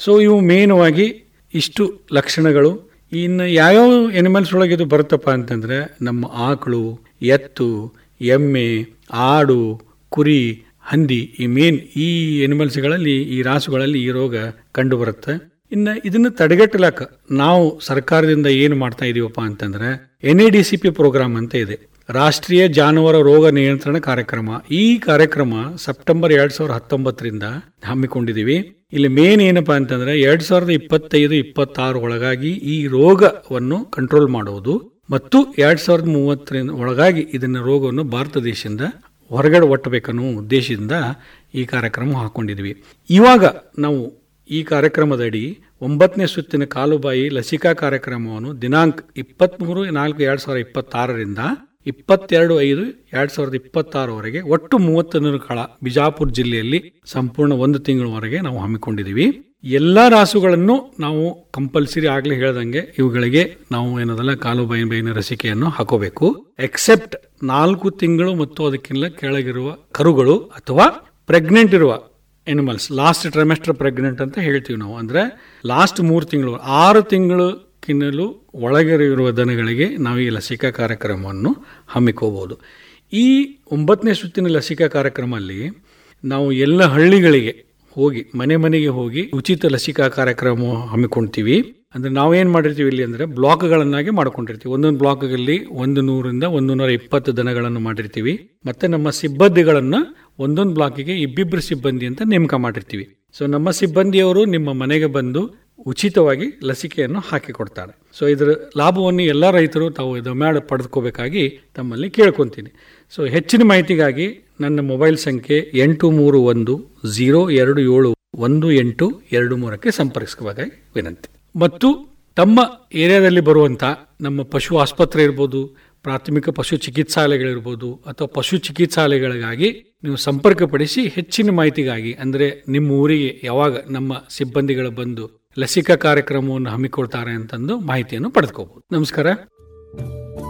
so ಇವು ಮೇನವಾಗಿ ಇಷ್ಟು ಲಕ್ಷಣಗಳು ಇನ್ನು ಯಾವ್ಯಾವ ಎನಿಮಲ್ಸ್ ಒಳಗೆ ಇದು ಬರುತ್ತಪ್ಪ ಅಂತಂದ್ರೆ ನಮ್ಮ ಆಕಳು ಎತ್ತು ಎಮ್ಮೆ ಆಡು ಕುರಿ ಹಂದಿ ಈ ಮೇನ್ ಈ ಎನಿಮಲ್ಸ್ಗಳಲ್ಲಿ ಈ ರಾಸುಗಳಲ್ಲಿ ಈ ರೋಗ ಕಂಡು ಬರುತ್ತೆ ಇನ್ನು ಇದನ್ನು ತಡೆಗಟ್ಟಲಾಕ ನಾವು ಸರ್ಕಾರದಿಂದ ಏನು ಮಾಡ್ತಾ ಇದೀವಪ್ಪ ಅಂತಂದ್ರೆ N A D C P program ಅಂತ ಇದೆ ರಾಷ್ಟ್ರೀಯ ಜಾನುವಾರು ರೋಗ ನಿಯಂತ್ರಣ ಕಾರ್ಯಕ್ರಮ ಈ ಕಾರ್ಯಕ್ರಮ ಸೆಪ್ಟೆಂಬರ್ ಎರಡ್ ಸಾವಿರದ ಹತ್ತೊಂಬತ್ತರಿಂದ ಹಮ್ಮಿಕೊಂಡಿದೀವಿ ಇಲ್ಲಿ ಮೇನ್ ಏನಪ್ಪಾ ಅಂತಂದ್ರೆ ಎರಡ್ ಸಾವಿರದ ಇಪ್ಪತ್ತೈದು ಇಪ್ಪತ್ತಾರು ಒಳಗಾಗಿ ಈ ರೋಗವನ್ನು ಕಂಟ್ರೋಲ್ ಮಾಡುವುದು ಮತ್ತು ಎರಡ್ ಸಾವಿರದ ಮೂವತ್ತರಿಂದ ಒಳಗಾಗಿ ಇದನ್ನ ರೋಗವನ್ನು ಭಾರತ ದೇಶದಿಂದ ಹೊರಗಡೆ ಒಟ್ಟಬೇಕನ್ನೋ ಉದ್ದೇಶದಿಂದ ಈ ಕಾರ್ಯಕ್ರಮ ಹಾಕೊಂಡಿದ್ವಿ ಇವಾಗ ನಾವು ಈ ಕಾರ್ಯಕ್ರಮದಡಿ ಒಂಬತ್ತನೇ ಸುತ್ತಿನ ಕಾಲುಬಾಯಿ ಲಸಿಕಾ ಕಾರ್ಯಕ್ರಮವನ್ನು ದಿನಾಂಕ ಇಪ್ಪತ್ತ್ಮೂರು ನಾಲ್ಕು ಎರಡ್ ಸಾವಿರದ ಇಪ್ಪತ್ತಾರರಿಂದ ಇಪ್ಪತ್ತೆರಡು ಐದು ಎರಡ್ ಸಾವಿರದ ಇಪ್ಪತ್ತಾರವರೆಗೆ ಒಟ್ಟು ಮೂವತ್ತೊಂದು ಕಾಲ ಬಿಜಾಪುರ ಜಿಲ್ಲೆಯಲ್ಲಿ ಸಂಪೂರ್ಣ ಒಂದು ತಿಂಗಳವರೆಗೆ ನಾವು ಹಮ್ಮಿಕೊಂಡಿದ್ದೀವಿ ಎಲ್ಲಾ ರಾಸುಗಳನ್ನು ನಾವು ಕಂಪಲ್ಸರಿ ಆಗ್ಲೇ ಹೇಳ್ದಂಗೆ ಇವುಗಳಿಗೆ ನಾವು ಏನದಲ್ಲ ಕಾಲು ಬೈನ ಬೈನ ಲಸಿಕೆಯನ್ನು ಹಾಕೋಬೇಕು ಎಕ್ಸೆಪ್ಟ್ ನಾಲ್ಕು ತಿಂಗಳು ಮತ್ತು ಅದಕ್ಕಿಂತ ಕೆಳಗಿರುವ ಕರುಗಳು ಅಥವಾ ಪ್ರೆಗ್ನೆಂಟ್ ಇರುವ ಎನಿಮಲ್ಸ್ ಲಾಸ್ಟ್ ಟ್ರೈಮೆಸ್ಟರ್ ಪ್ರೆಗ್ನೆಂಟ್ ಅಂತ ಹೇಳ್ತೀವಿ ನಾವು ಅಂದ್ರೆ ಲಾಸ್ಟ್ ಮೂರು ತಿಂಗಳು ಆರು ತಿಂಗಳು ಕಿನ್ನಲು ಒಳಗಿರುವ ದನಗಳಿಗೆ ನಾವು ಈ ಲಸಿಕಾ ಕಾರ್ಯಕ್ರಮವನ್ನು ಹಮ್ಮಿಕೋಬಹುದು ಈ ಒಂಬತ್ತನೇ ಸುತ್ತಿನ ಲಸಿಕಾ ಕಾರ್ಯಕ್ರಮದಲ್ಲಿ ನಾವು ಎಲ್ಲ ಹಳ್ಳಿಗಳಿಗೆ ಹೋಗಿ ಮನೆ ಮನೆಗೆ ಹೋಗಿ ಉಚಿತ ಲಸಿಕಾ ಕಾರ್ಯಕ್ರಮ ಹಮ್ಮಿಕೊಳ್ತೀವಿ ಅಂದ್ರೆ ನಾವೇನ್ ಮಾಡಿರ್ತೀವಿ ಇಲ್ಲಿ ಅಂದ್ರೆ ಬ್ಲಾಕ್ಗಳನ್ನಾಗಿ ಮಾಡ್ಕೊಂಡಿರ್ತೀವಿ ಒಂದೊಂದು ಬ್ಲಾಕ್ಗಳಲ್ಲಿ ಒಂದು ನೂರಿಂದ ಒಂದು ನೂರ ಇಪ್ಪತ್ತು ದನಗಳನ್ನು ಮಾಡಿರ್ತೀವಿ ಮತ್ತೆ ನಮ್ಮ ಸಿಬ್ಬಂದಿಗಳನ್ನ ಒಂದೊಂದು ಬ್ಲಾಕಿಗೆ ಇಬ್ಬಿಬ್ಬರು ಸಿಬ್ಬಂದಿ ಅಂತ ನೇಮಕ ಮಾಡಿರ್ತೀವಿ ಸೊ ನಮ್ಮ ಸಿಬ್ಬಂದಿಯವರು ನಿಮ್ಮ ಮನೆಗೆ ಬಂದು ಉಚಿತವಾಗಿ ಲಸಿಕೆಯನ್ನು ಹಾಕಿ ಕೊಡ್ತಾರೆ ಸೊ ಇದರ ಲಾಭವನ್ನು ಎಲ್ಲ ರೈತರು ತಾವು ಇದು ಮಾಡಿ ಪಡೆದುಕೋಬೇಕಾಗಿ ತಮ್ಮಲ್ಲಿ ಕೇಳ್ಕೊತೀನಿ ಸೊ ಹೆಚ್ಚಿನ ಮಾಹಿತಿಗಾಗಿ ನನ್ನ ಮೊಬೈಲ್ ಸಂಖ್ಯೆ ಎಂಟು ಮೂರು ಒಂದು ಝೀರೋ ಎರಡು ಏಳು ಒಂದು ಎಂಟು ಎರಡು ಮೂರಕ್ಕೆ ಸಂಪರ್ಕಿಸಬೇಕಾಗಿ ವಿನಂತಿ ಮತ್ತು ತಮ್ಮ ಏರಿಯಾದಲ್ಲಿ ಬರುವಂತ ನಮ್ಮ ಪಶು ಆಸ್ಪತ್ರೆ ಇರ್ಬೋದು ಪ್ರಾಥಮಿಕ ಪಶು ಚಿಕಿತ್ಸಾಲಯಗಳಿರ್ಬೋದು ಅಥವಾ ಪಶು ಚಿಕಿತ್ಸಾಲಯಗಳಿಗಾಗಿ ನೀವು ಸಂಪರ್ಕಪಡಿಸಿ ಹೆಚ್ಚಿನ ಮಾಹಿತಿಗಾಗಿ ಅಂದ್ರೆ ನಿಮ್ಮ ಊರಿಗೆ ಯಾವಾಗ ನಮ್ಮ ಸಿಬ್ಬಂದಿಗಳು ಬಂದು ಲಸಿಕಾ ಕಾರ್ಯಕ್ರಮವನ್ನು ಹಮ್ಮಿಕೊಳ್ತಾರೆ ಅಂತಂದು ಮಾಹಿತಿಯನ್ನು ಪಡೆದುಕೋಬಹುದು ನಮಸ್ಕಾರ